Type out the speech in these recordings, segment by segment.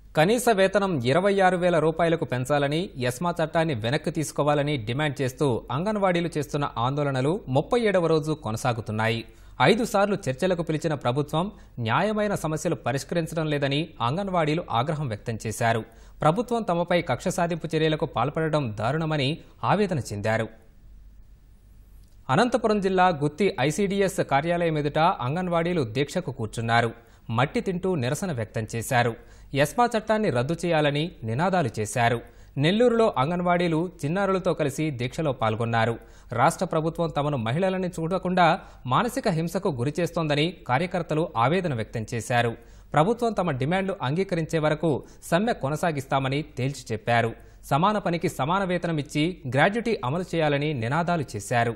కనీస వేతనం ఇరవై ఆరు వేల రూపాయలకు పెంచాలని ఎస్మా చట్టాన్ని వెనక్కి తీసుకోవాలని డిమాండ్ చేస్తూ అంగన్వాడీలు చేస్తున్న ఆందోళనలు ముప్పై ఏడవ రోజు కొనసాగుతున్నాయి ఐదు సార్లు చర్చలకు పిలిచిన ప్రభుత్వం న్యాయమైన సమస్యలు పరిష్కరించడం లేదని అంగన్వాడీలు ఆగ్రహం వ్యక్తం చేశారు ప్రభుత్వం తమపై కక్ష సాధింపు చర్యలకు పాల్పడడం దారుణమని ఆవేదన చెందారు అనంతపురం జిల్లా గుత్తి ఐసీడీఎస్ కార్యాలయం ఎదుట అంగన్వాడీలు దీక్షకు కూర్చున్నారు మట్టి తింటూ నిరసన వ్యక్తం చేశారు ఎస్మా చట్టాన్ని రద్దు చేయాలని నినాదాలు చేశారు నెల్లూరులో అంగన్వాడీలు చిన్నారులతో కలిసి దీక్షలో పాల్గొన్నారు రాష్ట్ర ప్రభుత్వం తమను మహిళలని చూడకుండా మానసిక హింసకు గురి చేస్తోందని కార్యకర్తలు ఆవేదన వ్యక్తం చేశారు ప్రభుత్వం తమ డిమాండ్లు అంగీకరించే వరకు సమ్మె కొనసాగిస్తామని తేల్చి చెప్పారు సమాన పనికి సమాన వేతనం ఇచ్చి గ్రాడ్యుటీ అమలు చేయాలని నినాదాలు చేశారు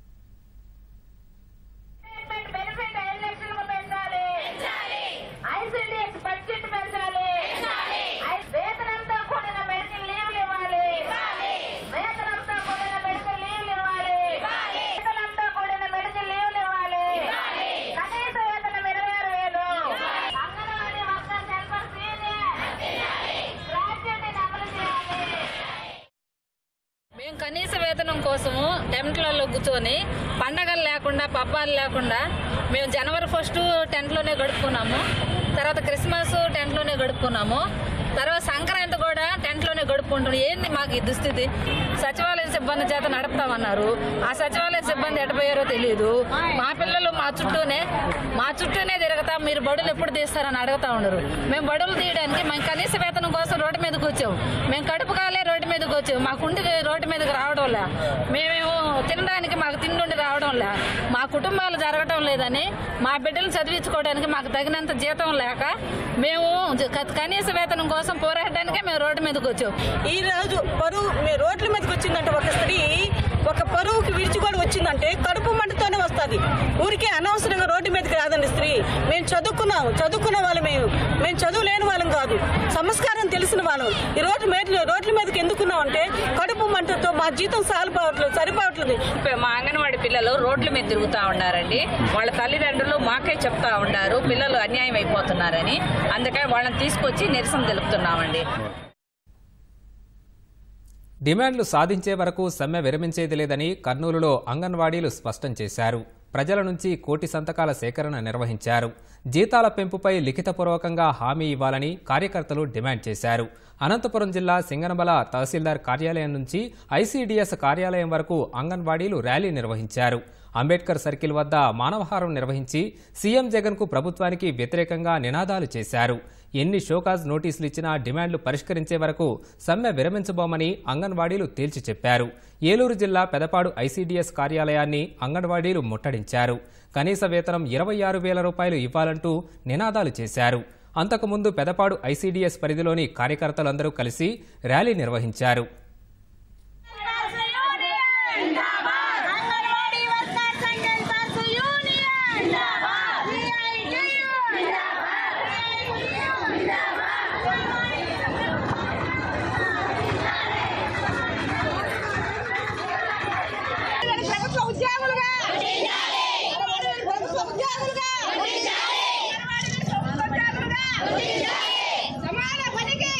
రిటైర్మెంట్ బెనిఫిట్ ఐదు లక్షలకు పెంచాలి ఐసీడీఎస్ బడ్జెట్ పెంచాలి ఐ- వేతనంతో కూడిన మెడికల్ లీవ్లు ఇవ్వాలి వేతనంతో కూడిన మెడికల్ లీవ్లు ఇవ్వాలి వేతనంతో కూడిన మెడికల్ లీవ్లు ఇవ్వాలి కనీస వేతనం ఇరవై ఆరు వేలు anganwadi workers helpers union graduate అమలు చేయాలి మేము కనీస వేతనం కోసము టెంట్లలో కూర్చొని పండగలు లేకుండా పబ్బాలు లేకుండా మేము జనవరి ఫస్ట్ టెంట్లోనే గడుపుకున్నాము తర్వాత క్రిస్మస్ టెంట్లోనే గడుపుకున్నాము తర్వాత సంక్రాంతి కూడా టెంట్లోనే గడుపుకుంటున్నాం ఏంది మాకు ఈ దుస్థితి సచివాలయ సిబ్బంది చేత నడుపుతామన్నారు ఆ సచివాలయ సిబ్బంది ఎటపోయారో తెలియదు మా పిల్లలు మా చుట్టూనే మా చుట్టూనే తిరగతా మీరు బడులు ఎప్పుడు తీస్తారని అడుగుతా ఉండరు మేము బడులు తీయడానికి మేము కనీస వేతనం కోసం రోడ్డు మీదకి వచ్చాం మేము కడుపు కాలే రోడ్డు మీదకి వచ్చాం మాకు ఉండి రోడ్డు మీదకి రావడం లే మేమేమో తినడానికి మాకు తిండి రావడం లే మా కుటుంబాలు జరగటం లేదని మా బిడ్డలు చదివించుకోవడానికి మాకు తగినంత జీతం లేక మేము జ- క- కనీస వేతనం కోసం పోరాడడానికే మేము రోడ్డు మీదకి వచ్చాం ఈ రోజు పరువు మీ రోడ్ల మీదకి వచ్చిందంటే ఒక స్త్రీ ఒక పరువుకి విడిచి కూడా వచ్చిందంటే కడుపు మంటతోనే వస్తుంది ఊరికే అనవసరంగా రోడ్డు మీదకి రాదండి స్త్రీ మేము చదువుకున్నాము చదువుకున్న వాళ్ళు మేము మేము చదువు లేని వాళ్ళం కాదు సంస్కారం తెలిసిన వాళ్ళం ఈ రోడ్డు మీద రోడ్ల మీదకి ఎందుకున్నాం అంటే కడుపు మంటతో మా జీతం సాలిపోవట్లేదు సరిపోవట్లేదు మా అంగన్వాడి పిల్లలు రోడ్ల మీద తిరుగుతా ఉన్నారండి వాళ్ళ తల్లిదండ్రులు మాకే చెప్తా ఉన్నారు పిల్లలు అన్యాయం అయిపోతున్నారని అందుకని వాళ్ళని తీసుకొచ్చి నిరసన తెలుపుతున్నామండి డిమాండ్లు సాధించే వరకు సమ్మె విరమించేది లేదని కర్నూలులో అంగన్వాడీలు స్పష్టం చేశారు ప్రజల నుంచి కోటి సంతకాల సేకరణ నిర్వహించారు జీతాల పెంపుపై లిఖితపూర్వకంగా హామీ ఇవ్వాలని కార్యకర్తలు డిమాండ్ చేశారు అనంతపురం జిల్లా సింగనమల తహసీల్దార్ కార్యాలయం నుంచి ఐసీడీఎస్ కార్యాలయం వరకు అంగన్వాడీలు ర్యాలీ నిర్వహించారు అంబేద్కర్ సర్కిల్ వద్ద మానవహారం నిర్వహించి సీఎం జగన్కు ప్రభుత్వానికి వ్యతిరేకంగా నినాదాలు చేశారు ఎన్ని షోకాజ్ నోటీసులు ఇచ్చినా డిమాండ్లు పరిష్కరించే వరకు సమ్మె విరమించబోమని అంగన్వాడీలు తేల్చి చెప్పారు ఏలూరు జిల్లా పెదపాడు ఐసీడీఎస్ కార్యాలయాన్ని అంగన్వాడీలు ముట్టడించారు కనీస వేతనం ఇరవై ఆరు వేల రూపాయలు ఇవ్వాలంటూ నినాదాలు చేశారు అంతకుముందు పెదపాడు ఐసీడీఎస్ పరిధిలోని కార్యకర్తలందరూ కలిసి ర్యాలీ నిర్వహించారు anganwadi workers and helpers union ప్రభుత్వ ఉద్యోగులుగా ప్రభుత్వ ఉద్యోగులుగా సమాన పనికి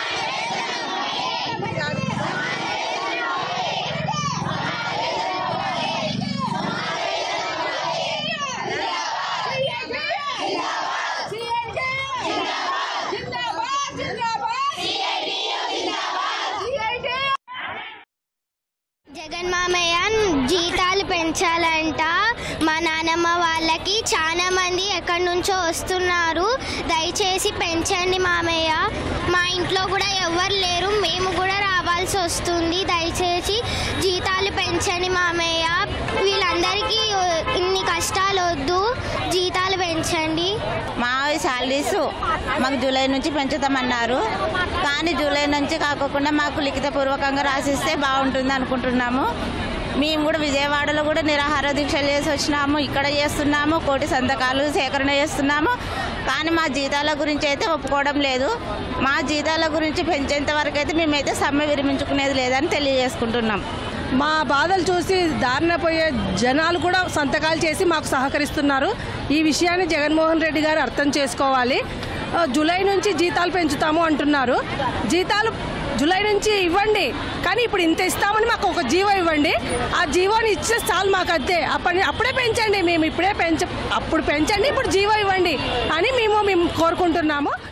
జగన్ మామయ్య జీతాలు పెంచాలంట మా నానమ్మ వాళ్ళకి చాలా మంది ఎక్కడి నుంచో వస్తున్నారు దయచేసి పెంచండి మామయ్య మా ఇంట్లో కూడా ఎవరు లేరు మేము కూడా రావాల్సి వస్తుంది దయచేసి జీతాలు పెంచండి మామయ్య వీళ్ళందరికీ ఇన్ని కష్టాలు వద్దు జీతాలు పెంచండి మా శాలరీస్ మాకు జూలై నుంచి పెంచుతామన్నారు కానీ జూలై నుంచి కాకుండా మాకు లిఖితపూర్వకంగా రాసిస్తే బాగుంటుంది అనుకుంటున్నాము మేము కూడా విజయవాడలో కూడా నిరాహార దీక్షలు చేసి వచ్చినాము ఇక్కడ చేస్తున్నాము కోటి సంతకాలు సేకరణ చేస్తున్నాము కానీ మా జీతాల గురించి అయితే ఒప్పుకోవడం లేదు మా జీతాల గురించి పెంచేంత వరకు అయితే మేమైతే సమ్మె విరమించుకునేది లేదని తెలియజేసుకుంటున్నాం మా బాధలు చూసి దారిన పోయే జనాలు కూడా సంతకాలు చేసి మాకు సహకరిస్తున్నారు ఈ విషయాన్ని జగన్మోహన్ రెడ్డి గారు అర్థం చేసుకోవాలి ఆ, జూలై నుంచి జీతాలు పెంచుతాము అంటున్నారు జీతాలు జూలై నుంచి ఇవ్వండి కానీ ఇప్పుడు ఇంత ఇస్తామని మాకు ఒక జీవో ఇవ్వండి ఆ జీవోని ఇచ్చే చాలు మాకు అంతే అప్పటి అప్పుడే పెంచండి మేము ఇప్పుడే పెంచ అప్పుడు పెంచండి ఇప్పుడు జీవో ఇవ్వండి అని మేము మేము కోరుకుంటున్నాము